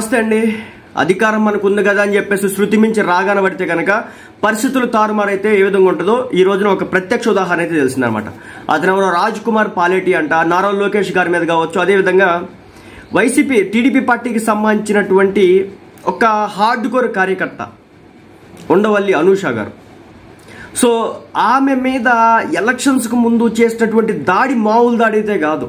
నమస్తే అండి అధికారం మనకు ఉంది కదా అని చెప్పేసి శృతి మించి రాగాన పడితే కనుక పరిస్థితులు తారుమారైతే ఏ విధంగా ఉంటుందో ఈ రోజున ఒక ప్రత్యక్ష ఉదాహరణ అయితే తెలిసిందనమాట అతను ఎవరో రాజ్ కుమార్ పాలేటి అంట నారా లోకేష్ గారి మీద కావచ్చు అదేవిధంగా వైసీపీ టీడీపీ పార్టీకి సంబంధించినటువంటి ఒక హార్డ్ కోర్ కార్యకర్త ఉండవల్లి అనూష గారు సో ఆమె మీద ఎలక్షన్స్కు ముందు చేసినటువంటి దాడి మామూలు దాడి అయితే కాదు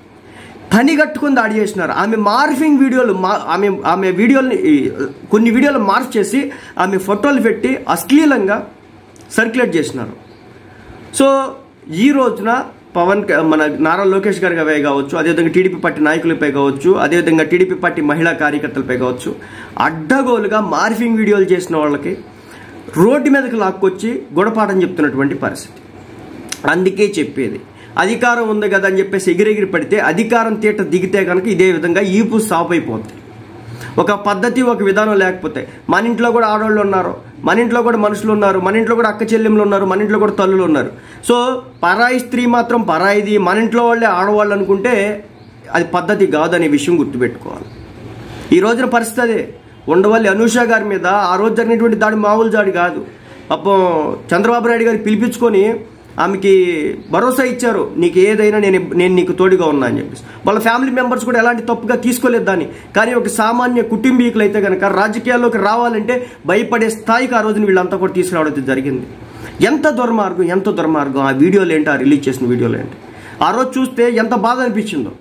పని కట్టుకొని దాడి చేసినారు ఆమె మార్ఫింగ్ వీడియోలు మా ఆమె ఆమె వీడియోల్ని ఈ, కొన్ని వీడియోలు మార్ఫ్ చేసి ఆమె ఫోటోలు పెట్టి అశ్లీలంగా సర్క్యులేట్ చేసినారు సో ఈ రోజున పవన్ క- మన నారా లోకేష్ గారిపై కావచ్చు అదేవిధంగా టీడీపీ పార్టీ నాయకులపై కావచ్చు అదేవిధంగా టీడీపీ పార్టీ మహిళా కార్యకర్తలపై కావచ్చు అడ్డగోలుగా మార్ఫింగ్ వీడియోలు చేసిన వాళ్ళకి రోడ్డు మీదకి లాక్కొచ్చి గుణపాఠం చెప్తున్నటువంటి పరిస్థితి అందుకే చెప్పేది అధికారం ఉంది కదా అని చెప్పేసి ఎగిరెగిరి పడితే అధికారం తీట దిగితే కనుక ఇదే విధంగా ఈపు సాప్ అయిపోతుంది ఒక పద్ధతి ఒక విధానం లేకపోతే మన ఇంట్లో కూడా ఆడవాళ్ళు ఉన్నారు మన ఇంట్లో కూడా మనుషులు ఉన్నారు మన ఇంట్లో కూడా అక్క చెల్లెములు ఉన్నారు మన ఇంట్లో కూడా తల్లులు ఉన్నారు సో పరాయి స్త్రీ మాత్రం పరాయిది మన ఇంట్లో వాళ్ళే ఆడవాళ్ళు అనుకుంటే అది పద్ధతి కాదనే విషయం గుర్తుపెట్టుకోవాలి ఈ రోజున పరిస్థితి అదే ఉండవల్లి అనూష గారి మీద ఆ రోజు జరిగినటువంటి దాడి మామూలు దాడి కాదు పాపం చంద్రబాబు నాయుడు గారు పిలిపించుకొని ఆమెకి భరోసా ఇచ్చారు నీకు ఏదైనా నేను నేను నీకు తోడుగా ఉన్నా అని చెప్పేసి వాళ్ళ ఫ్యామిలీ మెంబర్స్ కూడా ఎలాంటి తప్పుగా తీసుకోలేదు దాన్ని కానీ ఒక సామాన్య కుటుంబీకులు అయితే కనుక రాజకీయాల్లోకి రావాలంటే భయపడే స్థాయికి ఆ రోజున వీళ్ళంతా కూడా తీసుకురావడం జరిగింది ఎంత దుర్మార్గం ఎంత దుర్మార్గం ఆ వీడియోలు ఏంటి ఆ రిలీజ్ చేసిన వీడియోలు ఏంటి ఆ రోజు చూస్తే ఎంత బాధ అనిపించిందో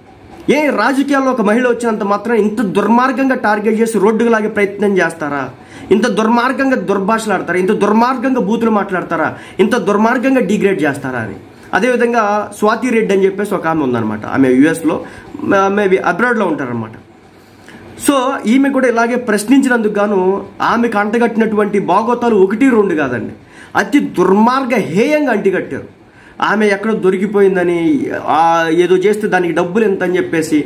ఏ రాజకీయాల్లో ఒక మహిళ వచ్చినంత మాత్రం ఇంత దుర్మార్గంగా టార్గెట్ చేసి రోడ్డుకు లాగే ప్రయత్నం చేస్తారా ఇంత దుర్మార్గంగా దుర్భాషలాడతారా ఇంత దుర్మార్గంగా బూతులు మాట్లాడతారా ఇంత దుర్మార్గంగా డిగ్రేడ్ చేస్తారా అని అదేవిధంగా స్వాతి రెడ్డి అని చెప్పేసి ఒక ఆమె ఉందన్నమాట ఆమె యుఎస్లో మేబీ అబ్రాడ్లో ఉంటారనమాట సో ఈమె కూడా ఇలాగే ప్రశ్నించినందుకు గాను ఆమెకు అంటగట్టినటువంటి బాగోతాలు ఒకటి రెండు కాదండి అతి దుర్మార్గ హేయంగా అంటిగట్టారు ఆమె ఎక్కడో దొరికిపోయిందని ఆ ఏదో చేస్తే దానికి డబ్బులు ఎంత అని చెప్పేసి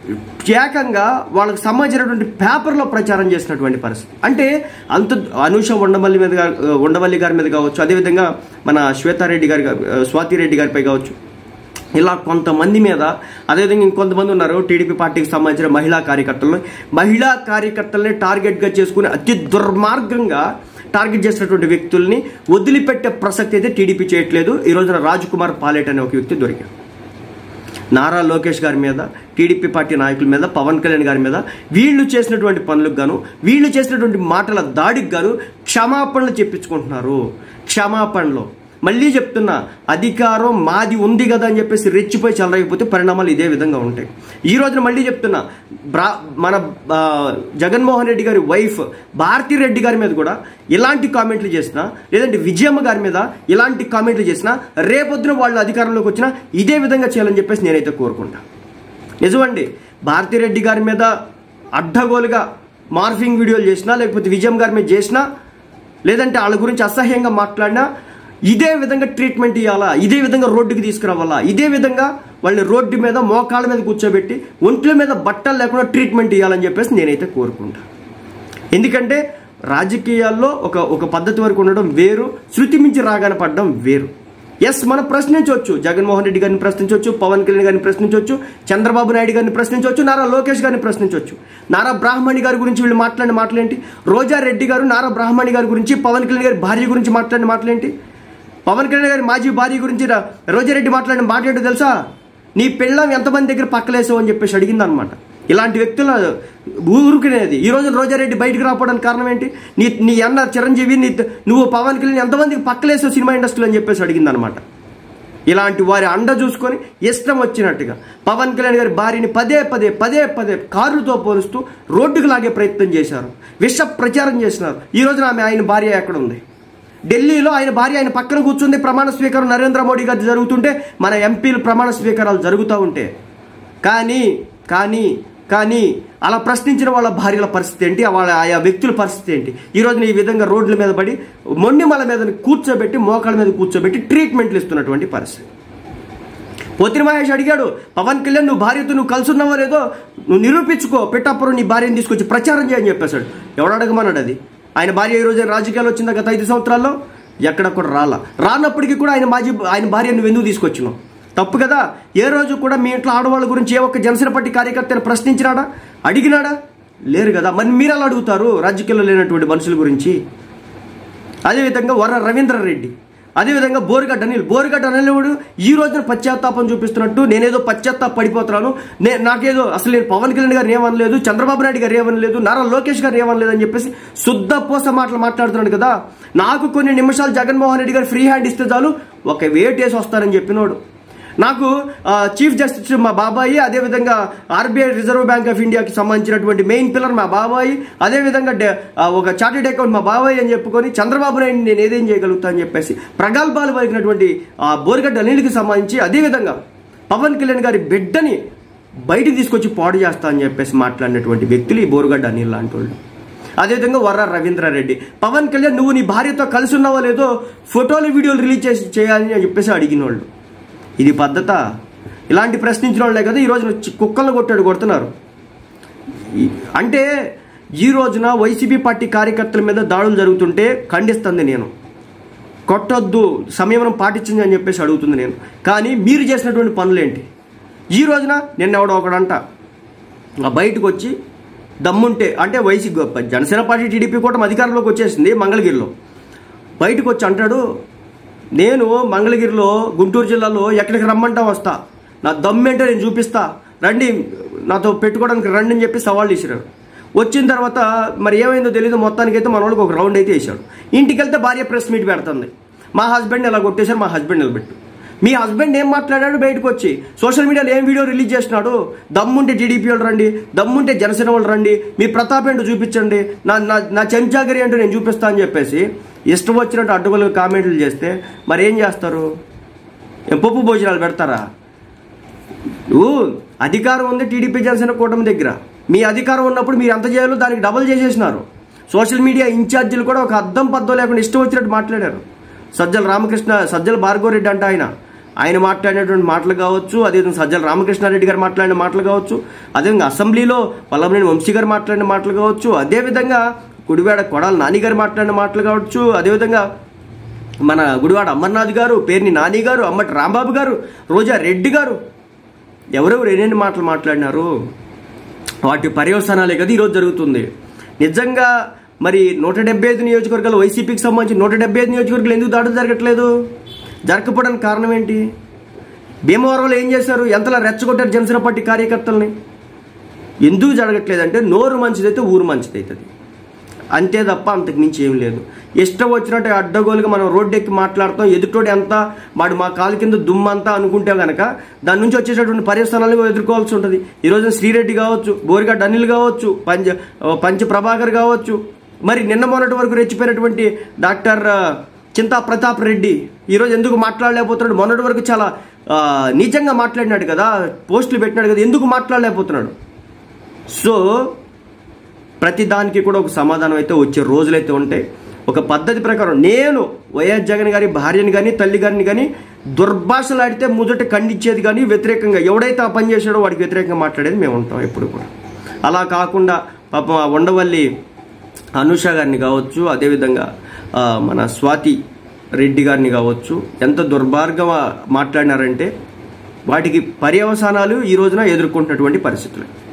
ఏకంగా వాళ్ళకి సంబంధించినటువంటి పేపర్లో ప్రచారం చేసినటువంటి పరిస్థితి అంటే అంత అనూష ఉండమల్లి మీద గా- ఉండవల్లి గారి మీద కావచ్చు అదేవిధంగా మన శ్వేతారెడ్డి గారి గా- స్వాతిరెడ్డి గారిపై కావచ్చు ఇలా కొంతమంది మీద అదేవిధంగా ఇంకొంతమంది ఉన్నారు టీడీపీ పార్టీకి సంబంధించిన మహిళా కార్యకర్తలు మహిళా కార్యకర్తల్ని టార్గెట్గా చేసుకుని అతి దుర్మార్గంగా టార్గెట్ చేసినటువంటి వ్యక్తుల్ని వదిలిపెట్టే ప్రసక్తి అయితే టీడీపీ చేయట్లేదు ఈ రోజున రాజ్ కుమార్ పాలేట్ అనే ఒక వ్యక్తి దొరికాడు నారా లోకేష్ గారి మీద టీడీపీ పార్టీ నాయకుల మీద పవన్ కళ్యాణ్ గారి మీద వీళ్ళు చేసినటువంటి పనులకు గాను వీళ్ళు చేసినటువంటి మాటల దాడికి గాను క్షమాపణలు చెప్పించుకుంటున్నారు క్షమాపణలు మళ్ళీ చెప్తున్నా అధికారం మాది ఉంది కదా అని చెప్పేసి రెచ్చిపోయి చెలరైపోతే పరిణామాలు ఇదే విధంగా ఉంటాయి ఈ రోజున మళ్ళీ చెప్తున్నా బ్రా మన ఆ, జగన్మోహన్ రెడ్డి గారి వైఫ్ భారతీ రెడ్డి గారి మీద కూడా ఇలాంటి కామెంట్లు చేసినా లేదంటే విజయమ్మ గారి మీద ఇలాంటి కామెంట్లు చేసినా రేపొద్దున వాళ్ళు అధికారంలోకి వచ్చినా ఇదే విధంగా చేయాలని చెప్పేసి నేనైతే కోరుకుంటా నిజమండి భారతీ రెడ్డి గారి మీద అడ్డగోలుగా మార్ఫింగ్ వీడియోలు చేసినా లేకపోతే విజయం గారి మీద చేసినా లేదంటే వాళ్ళ గురించి అసహ్యంగా మాట్లాడినా ఇదే విధంగా ట్రీట్మెంట్ ఇవ్వాలా ఇదే విధంగా రోడ్డుకి తీసుకురావాలా ఇదే విధంగా వాళ్ళని రోడ్డు మీద మోకాళ్ళ మీద కూర్చోబెట్టి ఒంట్ల మీద బట్టలు లేకుండా ట్రీట్మెంట్ ఇవ్వాలని చెప్పేసి నేనైతే కోరుకుంటా ఎందుకంటే రాజకీయాల్లో ఒక ఒక పద్ధతి వరకు ఉండడం వేరు శృతి మించి రాగానే పడడం వేరు ఎస్ మనం ప్రశ్నించవచ్చు జగన్మోహన్ రెడ్డి గారిని ప్రశ్నించవచ్చు పవన్ కళ్యాణ్ గారిని ప్రశ్నించవచ్చు చంద్రబాబు నాయుడు గారిని ప్రశ్నించవచ్చు నారా లోకేష్ గారిని ప్రశ్నించవచ్చు నారా బ్రాహ్మణి గారి గురించి వీళ్ళు మాట్లాడిన మాటలేంటి రోజా రెడ్డి గారు నారా బ్రాహ్మణి గారి గురించి పవన్ కళ్యాణ్ గారి భార్య గురించి మాట్లాడిన మాటలేంటి పవన్ కళ్యాణ్ గారి మాజీ భార్య గురించి రా- రోజారెడ్డి మాట్లాడిన మాట ఏంటో తెలుసా నీ పిల్లం ఎంతమంది దగ్గర పక్కలేసావు అని చెప్పేసి అడిగింది అనమాట ఇలాంటి వ్యక్తుల ఊరుకునేది ఈ రోజు రోజారెడ్డి బయటకు రాకపోవడానికి కారణం ఏంటి నీ నీ అన్న చిరంజీవి నీ నువ్వు పవన్ కళ్యాణ్ ఎంతమందికి పక్కలేసావు సినిమా ఇండస్ట్రీలో అని చెప్పేసి అడిగింది అనమాట ఇలాంటి వారి అండ చూసుకొని ఇష్టం వచ్చినట్టుగా పవన్ కళ్యాణ్ గారి భార్యని పదే పదే పదే పదే కారుతో పోలుస్తూ రోడ్డుకు లాగే ప్రయత్నం చేశారు విష ప్రచారం చేసినారు ఈ రోజున ఆమె ఆయన భార్య ఎక్కడ ఉంది ఢిల్లీలో ఆయన భార్య ఆయన పక్కన కూర్చుంది ప్రమాణ స్వీకారం నరేంద్ర మోడీ గారి జరుగుతుంటే మన ఎంపీలు ప్రమాణ స్వీకారాలు జరుగుతూ ఉంటే కానీ కానీ కానీ అలా ప్రశ్నించిన వాళ్ళ భార్యల పరిస్థితి ఏంటి వాళ్ళ ఆయా వ్యక్తుల పరిస్థితి ఏంటి ఈ రోజున ఈ విధంగా రోడ్ల మీద పడి మొండిమల మీద కూర్చోబెట్టి మోకాళ్ళ మీద కూర్చోబెట్టి ట్రీట్మెంట్లు ఇస్తున్నటువంటి పరిస్థితి పోతిరి మహేష్ అడిగాడు పవన్ కళ్యాణ్ నువ్వు భార్యతో నువ్వు కలిసి ఉన్నావో లేదో నువ్వు నిరూపించుకో పెట్టప్పుడు నీ భార్యను తీసుకొచ్చి ప్రచారం చేయని చెప్పేశాడు ఎవడు అడగమన్నాడు అది ఆయన భార్య ఈ రోజు రాజకీయాలు వచ్చిందా గత ఐదు సంవత్సరాల్లో ఎక్కడ కూడా రాలా రానప్పటికీ కూడా ఆయన మాజీ ఆయన భార్య నువ్వు ఎందుకు తీసుకొచ్చినావు తప్పు కదా ఏ రోజు కూడా మీ ఇంట్లో ఆడవాళ్ళ గురించి ఏ ఒక్క జనసేన పార్టీ కార్యకర్తను ప్రశ్నించినాడా అడిగినాడా లేరు కదా మరి మీరు ఎలా అడుగుతారు రాజకీయాల్లో లేనటువంటి మనుషుల గురించి అదేవిధంగా వర రవీంద్రారెడ్డి అదేవిధంగా బోరుగడ్డ అనిల్ బోరుగడ్డ అనిల్ ఈ రోజున పశ్చాత్తాపం చూపిస్తున్నట్టు నేనేదో పశ్చాత్తాప పడిపోతున్నాను నే నాకేదో అసలు నేను పవన్ కళ్యాణ్ గారు ఏమనలేదు చంద్రబాబు నాయుడు గారు ఏమనలేదు నారా లోకేష్ గారు ఏమనలేదు అని చెప్పేసి శుద్ధ పూస మాటలు మాట్లాడుతున్నాడు కదా నాకు కొన్ని నిమిషాలు జగన్మోహన్ రెడ్డి గారు ఫ్రీ హ్యాండ్ ఇస్తే చాలు ఒక వేటేసి వస్తారని చెప్పినోడు నాకు ఆ, చీఫ్ జస్టిస్ మా బాబాయి అదేవిధంగా ఆర్బీఐ రిజర్వ్ బ్యాంక్ ఆఫ్ ఇండియాకి సంబంధించినటువంటి మెయిన్ పిల్లర్ మా బాబాయి అదేవిధంగా డే- ఆ, ఒక చార్టెడ్ అకౌంట్ మా బాబాయ్ అని చెప్పుకొని చంద్రబాబు నాయుడు నేను ఏదేం చేయగలుగుతా అని చెప్పేసి ప్రగల్భాలు పలికినటువంటి ఆ బోరిగడ్డ అనిల్కి సంబంధించి అదేవిధంగా పవన్ కళ్యాణ్ గారి బిడ్డని బయటికి తీసుకొచ్చి పాడు చేస్తా అని చెప్పేసి మాట్లాడినటువంటి వ్యక్తులు ఈ బోరుగడ్డ అనిల్ లాంటి వాళ్ళు అదేవిధంగా వర్ర రవీంద్రారెడ్డి పవన్ కళ్యాణ్ నువ్వు నీ భార్యతో కలిసి ఉన్నావో లేదో ఫోటోలు వీడియోలు రిలీజ్ చేసి చేయాలని అని చెప్పేసి అడిగిన వాళ్ళు ఇది పద్ధత ఇలాంటి ప్రశ్నించిన వాళ్ళే కదా ఈ రోజున చి- కుక్కలను కొట్టాడు కొడుతున్నారు ఈ- అంటే ఈ రోజున వైసీపీ పార్టీ కార్యకర్తల మీద దాడులు జరుగుతుంటే ఖండిస్తుంది నేను కొట్టొద్దు సంయమనం పాటించింది అని చెప్పేసి అడుగుతుంది నేను కానీ మీరు చేసినటువంటి పనులేంటి ఈ రోజున నిన్న ఎవడో ఒకడంట ఆ బయటకు వచ్చి దమ్ముంటే అంటే వైసీ జనసేన పార్టీ టీడీపీ కూడా అధికారంలోకి వచ్చేసింది మంగళగిరిలో బయటకు వచ్చి అంటాడు నేను మంగళగిరిలో గుంటూరు జిల్లాలో ఎక్కడికి రమ్మంటా వస్తా నా దమ్మేంటో నేను చూపిస్తా రండి నాతో పెట్టుకోవడానికి రండి అని చెప్పి సవాళ్ళు ఇచ్చినారు వచ్చిన తర్వాత మరి ఏమైందో తెలియదు మొత్తానికి అయితే మన వాళ్ళకి ఒక రౌండ్ అయితే వేసాడు ఇంటికి వెళ్తే భార్య ప్రెస్ మీట్ పెడుతుంది మా హస్బెండ్ ఎలా కొట్టేశారు మా హస్బెండ్ నిలబెట్టు మీ హస్బెండ్ ఏం మాట్లాడాడు బయటకు వచ్చి సోషల్ మీడియాలో ఏం వీడియో రిలీజ్ చేసినాడు దమ్ముంటే టీడీపీ వాళ్ళు రండి దమ్ముంటే జనసేన వాళ్ళు రండి మీ ప్రతాప్ ఏంటో చూపించండి నా నా నా చెంచాగిరి ఏంటో నేను చూపిస్తా అని చెప్పేసి ఇష్టం వచ్చినట్టు అడ్డుగోలు కామెంట్లు చేస్తే మరి ఏం చేస్తారు ఏం పప్పు భోజనాలు పెడతారా నువ్వు అధికారం ఉంది టీడీపీ జనసేన కూటమి దగ్గర మీ అధికారం ఉన్నప్పుడు మీరు ఎంత చేయాలో దానికి డబుల్ చేసేసినారు సోషల్ మీడియా ఇన్ఛార్జీలు కూడా ఒక అద్దం పద్దం లేకుండా ఇష్టం వచ్చినట్టు మాట్లాడారు సజ్జల రామకృష్ణ సజ్జల భార్గవరెడ్డి అంట ఆయన ఆయన మాట్లాడినటువంటి మాటలు కావచ్చు అదేవిధంగా సజ్జల రామకృష్ణారెడ్డి గారు మాట్లాడిన మాటలు కావచ్చు అదేవిధంగా అసెంబ్లీలో పల్లమనేని వంశీ గారు మాట్లాడిన మాటలు కావచ్చు అదేవిధంగా కుడివాడ కొడాల నాని గారు మాట్లాడిన మాటలు కావచ్చు అదేవిధంగా మన గుడివాడ అమర్నాథ్ గారు పేర్ని నాని గారు అమ్మటి రాంబాబు గారు రోజా రెడ్డి గారు ఎవరెవరు ఎన్నెన్ని మాటలు మాట్లాడినారు వాటి పర్యవసానాలే కదా ఈరోజు జరుగుతుంది నిజంగా మరి నూట డెబ్బై ఐదు నియోజకవర్గాలు వైసీపీకి సంబంధించి నూట డెబ్బై ఐదు నియోజకవర్గాలు ఎందుకు దాడులు జరగట్లేదు జరగకపోవడానికి కారణం ఏంటి భీమవరంలో ఏం చేశారు ఎంతలా రెచ్చగొట్టారు జనసేన పార్టీ కార్యకర్తల్ని ఎందుకు జరగట్లేదంటే నోరు మంచిదైతే ఊరు మంచిదైతుంది అంతే తప్ప అంతకు మించి ఏం లేదు ఇష్టం వచ్చినట్టు అడ్డగోలుగా మనం రోడ్డు ఎక్కి మాట్లాడతాం ఎదుటోడు ఎంత వాడు మా కాలు కింద దుమ్మంతా అనుకుంటే గనక దాని నుంచి వచ్చేటటువంటి పర్యవసానాలను ఎదుర్కోవాల్సి ఉంటుంది ఈ రోజు శ్రీరెడ్డి కావచ్చు బోరిగడ్డ అనిల్ కావచ్చు పంచ పంచ ప్రభాకర్ కావచ్చు మరి నిన్న మొన్నటి వరకు రెచ్చిపోయినటువంటి డాక్టర్ ఆ, చింతా ప్రతాప్ రెడ్డి ఈరోజు ఎందుకు మాట్లాడలేకపోతున్నాడు మొన్నటి వరకు చాలా ఆ, నీచంగా మాట్లాడినాడు కదా పోస్టులు పెట్టినాడు కదా ఎందుకు మాట్లాడలేకపోతున్నాడు సో ప్రతి దానికి కూడా ఒక సమాధానం అయితే వచ్చే రోజులైతే ఉంటాయి ఒక పద్ధతి ప్రకారం నేను వైఎస్ జగన్ గారి భార్యని కానీ తల్లి గారిని కానీ దుర్భాషలాడితే మొదట ఖండించేది కానీ వ్యతిరేకంగా ఎవడైతే ఆ పని చేశాడో వాడికి వ్యతిరేకంగా మాట్లాడేది మేము ఉంటాం ఎప్పుడు కూడా అలా కాకుండా పాపం ఆ ఉండవల్లి అనుష గారిని కావచ్చు అదేవిధంగా ఆ, మన స్వాతి రెడ్డి గారిని కావచ్చు ఎంత దుర్మార్గంగా మాట్లాడినారంటే వాటికి పర్యవసానాలు ఈ రోజున ఎదుర్కొంటున్నటువంటి పరిస్థితులు